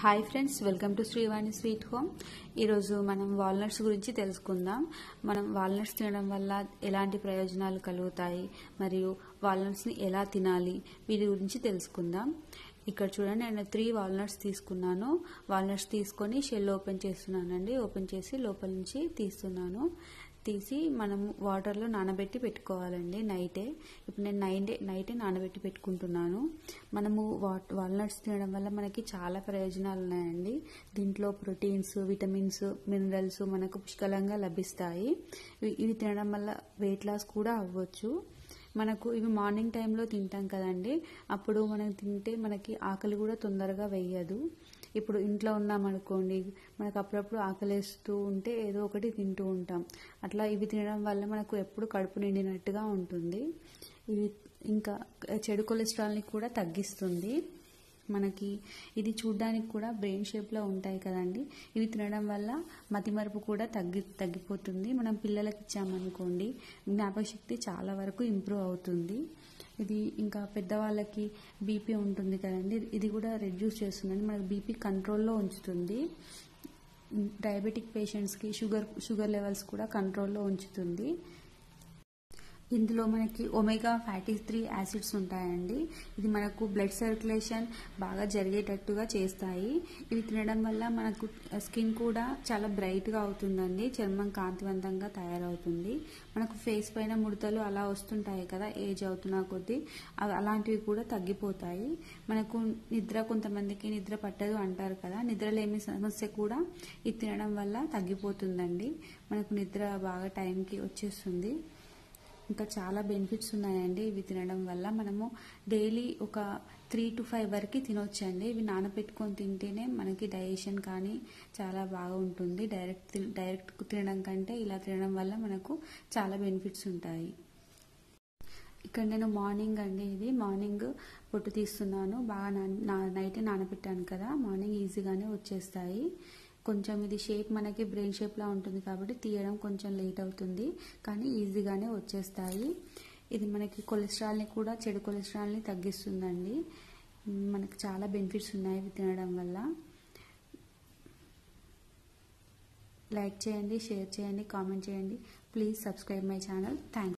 hi friends welcome to Srivani sweet home ఈరోజు మనం walnuts గురించి తెలుసుకుందాం మనం వాల్నట్స్ తినడం వల్ల ఎలాంటి ప్రయోజనాలు కలుగుతాయి మరియు వాల్నట్స్ని ఎలా తినాలి వీటి గురించి తెలుసుకుందాం ఇక్కడ చూడండి నేను త్రీ వాల్నట్స్ తీసుకున్నాను వాల్నట్స్ తీసుకొని షెల్ ఓపెన్ చేస్తున్నానండి ఓపెన్ చేసి లోపల నుంచి తీస్తున్నాను తీసి మనం వాటర్లో నానబెట్టి పెట్టుకోవాలండి నైటే ఇప్పుడు నేను నైటే నైటే నానబెట్టి పెట్టుకుంటున్నాను మనము వాట్ వాల్నట్స్ తినడం వల్ల మనకి చాలా ప్రయోజనాలు ఉన్నాయండి దీంట్లో ప్రోటీన్స్ విటమిన్స్ మినరల్స్ మనకు పుష్కలంగా లభిస్తాయి ఇవి- ఇవి తినడం వల్ల వెయిట్ లాస్ కూడా అవ్వచ్చు మనకు ఇవి మార్నింగ్ టైంలో తింటాం కదండి అప్పుడు మనం తింటే మనకి ఆకలి కూడా తొందరగా వేయదు ఇప్పుడు ఇంట్లో ఉన్నామనుకోండి మనకు అప్పుడప్పుడు ఆకలేస్తూ ఉంటే ఏదో ఒకటి తింటూ ఉంటాం అట్లా ఇవి తినడం వల్ల మనకు ఎప్పుడు కడుపు నిండినట్టుగా ఉంటుంది ఇవి ఇంకా చెడు కొలెస్ట్రాల్ని కూడా తగ్గిస్తుంది మనకి ఇది చూడ్డానికి కూడా బ్రెయిన్ షేప్లో ఉంటాయి కదండి ఇవి తినడం వల్ల మతిమరుపు కూడా తగ్గి తగ్గిపోతుంది మనం పిల్లలకి ఇచ్చామనుకోండి జ్ఞాపకశక్తి చాలా వరకు ఇంప్రూవ్ అవుతుంది ఇది ఇంకా పెద్దవాళ్ళకి బీపీ ఉంటుంది కదండి ఇది కూడా రెడ్యూస్ చేస్తుందండి మనకి బీపీ కంట్రోల్లో ఉంచుతుంది డయాబెటిక్ పేషెంట్స్కి షుగర్ షుగర్ లెవెల్స్ కూడా కంట్రోల్లో ఉంచుతుంది ఇందులో మనకి ఒమేగా ఫ్యాటీ త్రీ యాసిడ్స్ ఉంటాయండి ఇది మనకు బ్లడ్ సర్క్యులేషన్ బాగా జరిగేటట్టుగా చేస్తాయి ఇవి తినడం వల్ల మనకు స్కిన్ కూడా చాలా బ్రైట్గా అవుతుందండి చర్మం కాంతివంతంగా తయారవుతుంది మనకు ఫేస్ పైన ముడతలు అలా వస్తుంటాయి కదా ఏజ్ అవుతున్నా కొద్దీ అవి అలాంటివి కూడా తగ్గిపోతాయి మనకు నిద్ర కొంతమందికి నిద్ర పట్టదు అంటారు కదా నిద్రలేమి సమస్య కూడా ఇది తినడం వల్ల తగ్గిపోతుందండి మనకు నిద్ర బాగా టైంకి వచ్చేస్తుంది ఇంకా చాలా బెనిఫిట్స్ ఉన్నాయండి ఇవి తినడం వల్ల మనము డైలీ ఒక త్రీ టు ఫైవ్ వరకు తినొచ్చండి ఇవి నానబెట్టుకొని తింటేనే మనకి డైజెషన్ కానీ చాలా బాగా ఉంటుంది డైరెక్ట్ తి- డైరెక్ట్ తినడం కంటే ఇలా తినడం వల్ల మనకు చాలా బెనిఫిట్స్ ఉంటాయి ఇక్కడ నేను మార్నింగ్ అండి ఇది మార్నింగ్ పొట్టు తీస్తున్నాను బాగా నా నా- నైటే నానబెట్టాను కదా మార్నింగ్ ఈజీగానే వచ్చేస్తాయి కొంచెం ఇది షేప్ మనకి బ్రెయిన్ షేప్లా ఉంటుంది కాబట్టి తీయడం కొంచెం లేట్ అవుతుంది కానీ ఈజీగానే వచ్చేస్తాయి ఇది మనకి కొలెస్ట్రాల్ని కూడా చెడు కొలెస్ట్రాల్ని తగ్గిస్తుందండి మనకి చాలా బెనిఫిట్స్ ఉన్నాయి ఇవి తినడం వల్ల లైక్ చేయండి షేర్ చేయండి కామెంట్ చేయండి please subscribe my channel thanks